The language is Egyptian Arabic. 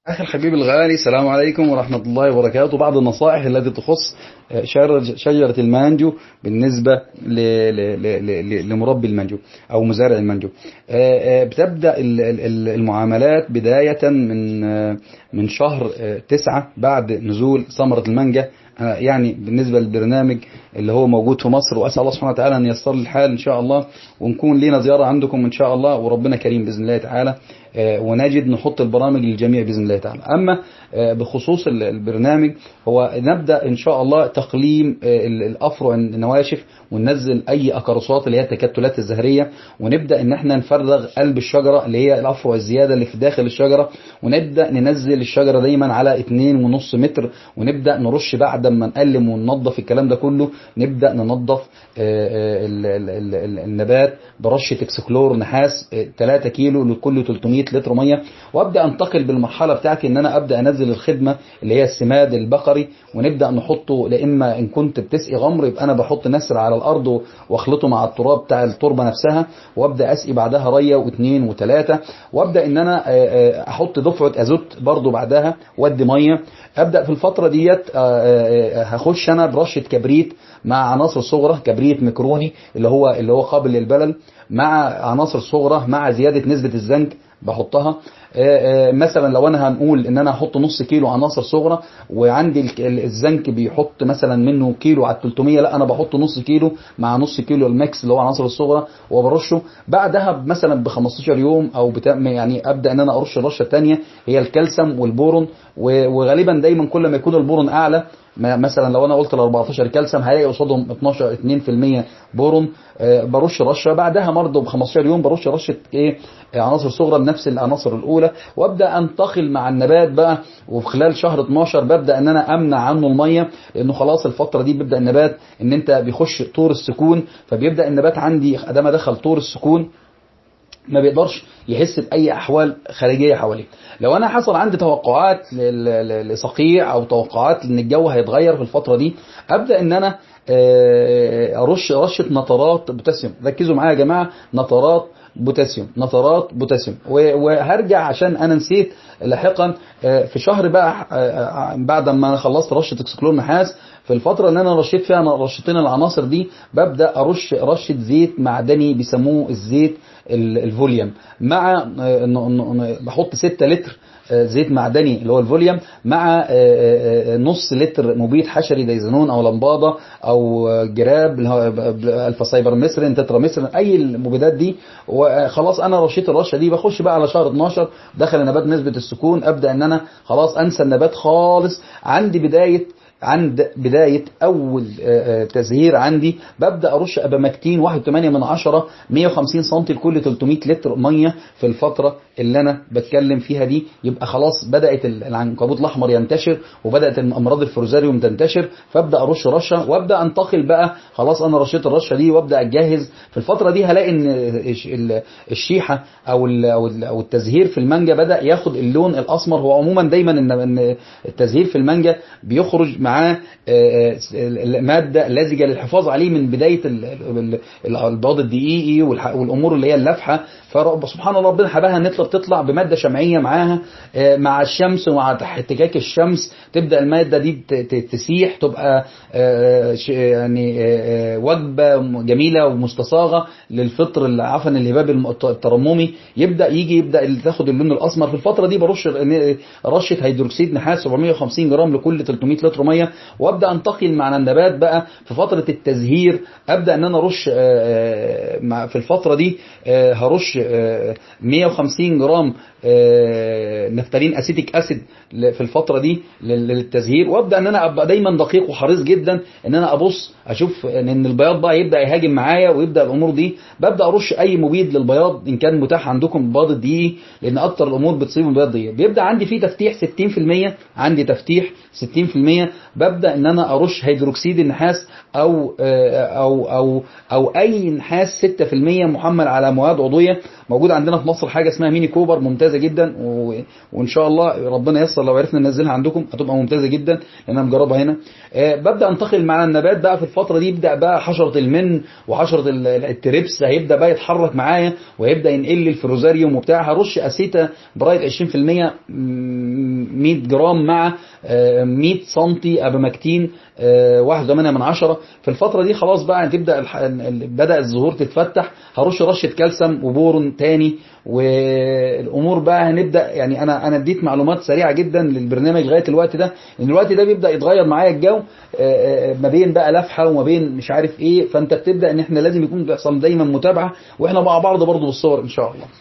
أخي الحبيب الغالي السلام عليكم ورحمة الله وبركاته بعض النصائح التي تخص شجرة المانجو بالنسبة لمربي المانجو أو مزارع المانجو بتبدأ المعاملات بداية من من شهر تسعة بعد نزول ثمرة المانجا يعني بالنسبة للبرنامج اللي هو موجود في مصر وأسأل الله سبحانه وتعالى أن ييسر لي الحال إن شاء الله ونكون لنا زيارة عندكم إن شاء الله وربنا كريم بإذن الله تعالى ونجد نحط البرامج للجميع بإذن الله تعالى أما بخصوص البرنامج هو نبدأ إن شاء الله تقليم الأفرع النواشف وننزل أي أكرسات اللي هي التكتلات الزهرية ونبدأ إن احنا نفرغ قلب الشجرة اللي هي الأفرع الزيادة اللي في داخل الشجرة ونبدأ ننزل الشجرة دايما على 2.5 متر ونبدأ نرش بعد ما نقلم وننظف الكلام ده كله نبدأ ننظف النبات برشة اكسكلور نحاس 3 كيلو لكل 300 لتر مية وابدأ انتقل بالمرحلة بتاعتي ان انا ابدأ انزل الخدمة اللي هي السماد البقري ونبدأ نحطه لاما ان كنت بتسقي غمر يبقى انا بحط نسر على الارض واخلطه مع التراب بتاع التربة نفسها وابدأ اسقي بعدها رية واثنين وثلاثة وابدأ ان انا احط دفعة ازوت برضو بعدها وادي مية ابدأ في الفترة ديت هخش انا برشة كبريت مع عناصر صغرى كبريت ميكروني اللي هو اللي هو قابل للبلل مع عناصر صغرى مع زيادة نسبة الزنك بحطها مثلا لو انا هنقول ان انا احط نص كيلو عناصر صغرى وعندي الزنك بيحط مثلا منه كيلو على 300 لا انا بحط نص كيلو مع نص كيلو الماكس اللي هو عناصر الصغرى وبرشه بعدها مثلا ب 15 يوم او بتا... يعني ابدا ان انا ارش الرشه الثانيه هي الكالسيوم والبورون وغالبا دايما كل ما يكون البورون اعلى مثلا لو انا قلت ال 14 كالسيوم هلاقي قصادهم 12 2% بورون برش رشه بعدها برضه ب 15 يوم برش رشه ايه عناصر صغرى بنفس العناصر الاولى وابدا انتقل مع النبات بقى وفي خلال شهر 12 ببدا ان انا امنع عنه الميه لانه خلاص الفتره دي بيبدا النبات ان انت بيخش طور السكون فبيبدا النبات عندي ادام دخل طور السكون ما بيقدرش يحس باي احوال خارجيه حواليه لو انا حصل عندي توقعات لصقيع او توقعات ان الجو هيتغير في الفتره دي ابدا ان انا ارش رشه نطرات بوتاسيوم ركزوا معايا يا جماعه نطرات بوتاسيوم نطرات بوتاسيوم وهرجع عشان انا نسيت لاحقا في شهر بقى بعد ما انا خلصت رشه اكسكلور نحاس في الفترة اللي انا رشيت فيها انا رشتين العناصر دي ببدأ ارش رشة زيت معدني بيسموه الزيت الفوليوم مع بحط 6 لتر زيت معدني اللي هو الفوليوم مع نص لتر مبيد حشري دايزانون او لمباده او جراب اللي هو الفا سايبر مصرين تترا مصرين اي المبيدات دي وخلاص انا رشيت الرشه دي بخش بقى على شهر 12 دخل النبات نسبه السكون ابدا ان انا خلاص انسى النبات خالص عندي بدايه عند بداية أول تزهير عندي ببدأ أرش أبامكتين 1.8 من عشرة 150 سم لكل 300 لتر مية في الفترة اللي أنا بتكلم فيها دي يبقى خلاص بدأت العنكبوت الأحمر ينتشر وبدأت الأمراض الفروزاريوم تنتشر فأبدأ أرش رشة وأبدأ أنتقل بقى خلاص أنا رشيت الرشة دي وأبدأ أجهز في الفترة دي هلاقي إن الشيحة أو أو التزهير في المانجا بدأ ياخد اللون الأسمر هو عموما دايما إن التزهير في المانجا بيخرج معاه مادة لزجة للحفاظ عليه من بداية البياض الدقيقي والأمور اللي هي اللفحة فسبحان الله ربنا حباها نطلع تطلع بمادة شمعية معاها مع الشمس ومع احتكاك الشمس تبدأ المادة دي تسيح تبقى يعني وجبة جميلة ومستصاغة للفطر عفوا الهباب الترممي يبدأ يجي يبدأ تاخد اللون الأسمر في الفترة دي برش رشة هيدروكسيد نحاس 750 جرام لكل 300 لتر ميه وابدا انتقل مع النبات بقى في فتره التزهير ابدا ان انا ارش في الفتره دي هرش 150 جرام نفتالين اسيتيك اسيد في الفتره دي للتزهير وابدا ان انا ابقى دايما دقيق وحريص جدا ان انا ابص اشوف ان البياض بقى يبدا يهاجم معايا ويبدا الامور دي ببدا ارش اي مبيد للبياض ان كان متاح عندكم البياض الدقيقي لان اكتر الامور بتصيب البياض دي بيبدا عندي فيه تفتيح 60% عندي تفتيح 60% ببدا ان انا ارش هيدروكسيد النحاس او او او او اي نحاس 6% محمل على مواد عضويه موجود عندنا في مصر حاجه اسمها ميني كوبر ممتازه جدا و... وان شاء الله ربنا ييسر لو عرفنا ننزلها عندكم هتبقى ممتازه جدا لان انا مجربها هنا أه ببدا انتقل مع النبات بقى في الفتره دي يبدا بقى حشره المن وحشره التريبس هيبدا بقى يتحرك معايا وهيبدا ينقل لي الفروزاريوم وبتاع هرش اسيتا برايت 20% 100 جرام مع آه، 100 سنتي ابامكتين آه، واحد وثمانية من عشرة في الفترة دي خلاص بقى تبدأ الح... ال- بدأ الزهور تتفتح هرش رشة كالسيوم وبورون تاني والامور بقى هنبدأ يعني انا انا اديت معلومات سريعة جدا للبرنامج لغاية الوقت ده لان الوقت ده بيبدأ يتغير معايا الجو آه، آه، ما بين بقى لفحة وما بين مش عارف ايه فانت بتبدأ ان احنا لازم يكون بيحصل دايما متابعة واحنا مع بعض برضو بالصور ان شاء الله